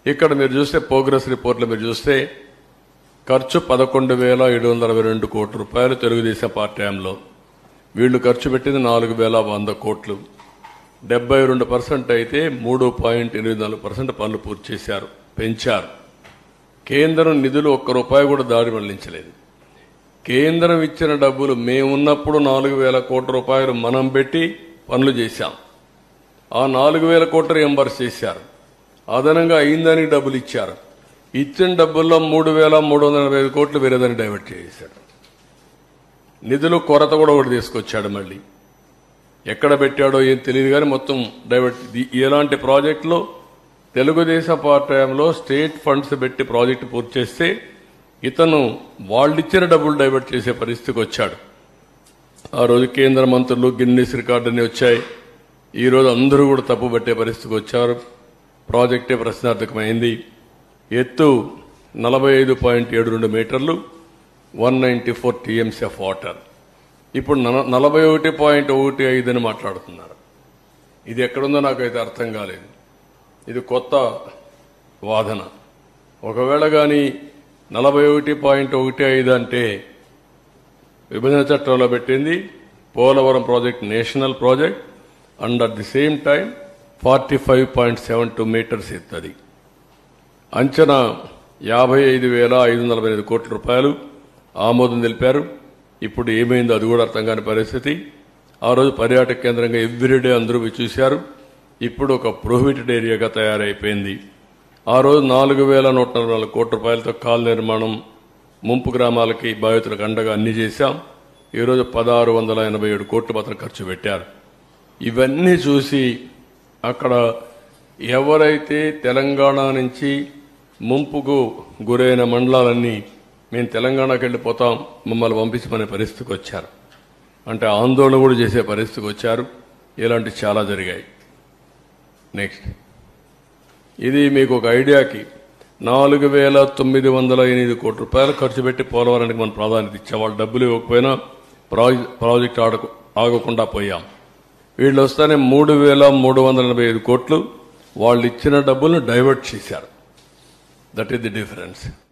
ఇక్కడ మీరు చూస్తే ప్రోగ్రెస్ రిపోర్ట్లో మీరు చూస్తే ఖర్చు పదకొండు వేల ఏడు వందల అరవై రెండు కోట్ల రూపాయలు తెలుగుదేశం పార్టీ టైంలో వీళ్ళు ఖర్చు పెట్టింది నాలుగు వేల వంద కోట్లు డెబ్బై రెండు పర్సెంట్ అయితే మూడు పాయింట్ ఎనిమిది నాలుగు పర్సెంట్ పనులు పూర్తి చేశారు పెంచారు కేంద్రం నిధులు ఒక్క రూపాయి కూడా దారి మళ్లించలేదు కేంద్రం ఇచ్చిన డబ్బులు మేమున్నప్పుడు నాలుగు వేల కోట్ల రూపాయలు మనం పెట్టి పనులు చేశాం ఆ నాలుగు వేల కోట్లు ఎంబర్స్ చేశారు అదనంగా అయిందని డబ్బులు ఇచ్చారు ఇచ్చిన డబ్బుల్లో మూడు వేల మూడు వందల ఎనభై ఐదు కోట్లు వేరేదని డైవర్ట్ చేశాడు నిధులు కొరత కూడా ఒకటి తీసుకొచ్చాడు మళ్ళీ ఎక్కడ పెట్టాడో ఏం తెలియదు కానీ మొత్తం డైవర్ట్ ఇది ఎలాంటి ప్రాజెక్టులో తెలుగుదేశం పార్టీలో స్టేట్ ఫండ్స్ పెట్టి ప్రాజెక్టు పూర్తి చేస్తే ఇతను వాళ్ళిచ్చిన డబ్బులు డైవర్ట్ చేసే పరిస్థితికి వచ్చాడు ఆ రోజు కేంద్ర మంత్రులు గిన్నీస్ రికార్డుని వచ్చాయి ఈ రోజు అందరూ కూడా తప్పు పట్టే పరిస్థితికి వచ్చారు ప్రాజెక్టే ప్రశ్నార్థకమైంది ఎత్తు నలభై ఐదు పాయింట్ ఏడు రెండు మీటర్లు one ninety four TMC of water ఇప్పుడు నల- నలభై ఒకటి పాయింట్ ఒకటి ఐదు అని మాట్లాడుతున్నారు ఇది ఎక్కడుందో నాకైతే అర్థం కాలేదు ఇది కొత్త వాదన ఒకవేళ కానీ నలభై ఒకటి పాయింట్ ఒకటి ఐదు అంటే విభజన చట్టంలో పెట్టింది Polavaram project national project and at the same time forty five point seven two meters ఎత్తది అంచనా యాభై ఐదు వేల ఐదు వందల ఎనిమిది కోట్ల రూపాయలు ఆమోదం తెలిపారు ఇప్పుడు ఏమైందో అది కూడా అర్థం కాని పరిస్థితి ఆ రోజు పర్యాటక కేంద్రంగా ఎవ్రీడే అందరూ పోయి చూశారు ఇప్పుడు ఒక ప్రొహిబిటెడ్ ఏరియాగా తయారైపోయింది ఆ రోజు నాలుగు వేల నూట నలభై నాలుగు కోట్ల రూపాయలతో కాల్ నిర్మాణం ముంపు గ్రామాలకి బాధితులకు అండగా అన్ని చేశాం ఈరోజు పదహారు వందల ఎనభై ఏడు కోట్లు మాత్రం ఖర్చు పెట్టారు ఇవన్నీ చూసి అక్కడ ఎవరైతే తెలంగాణ నుంచి ముంపుకు గురైన మండలాలన్నీ మేము తెలంగాణకి వెళ్ళిపోతాం మమ్మల్ని పంపించమనే పరిస్థితికి వచ్చారు అంటే ఆందోళన కూడా చేసే పరిస్థితికి వచ్చారు ఇలాంటి చాలా జరిగాయి నెక్స్ట్ ఇది మీకు ఒక ఐడియాకి నాలుగు వేల తొమ్మిది వందల ఎనిమిది కోట్ల రూపాయలు ఖర్చు పెట్టి పోలవరానికి మనం ప్రాధాన్యత ఇచ్చాం వాళ్ళు డబ్బులు ఇవ్వకపోయినా ప్రాజెక్ట్ ప్రాజెక్ట్ ఆడకు ఆగకుండా పోయాం వీళ్ళు వస్తానే మూడు వేల మూడు వందల ఎనభై ఐదు కోట్లు వాళ్ళు ఇచ్చిన డబ్బులను డైవర్ట్ చేశారు దట్ ఈస్ ది డిఫరెన్స్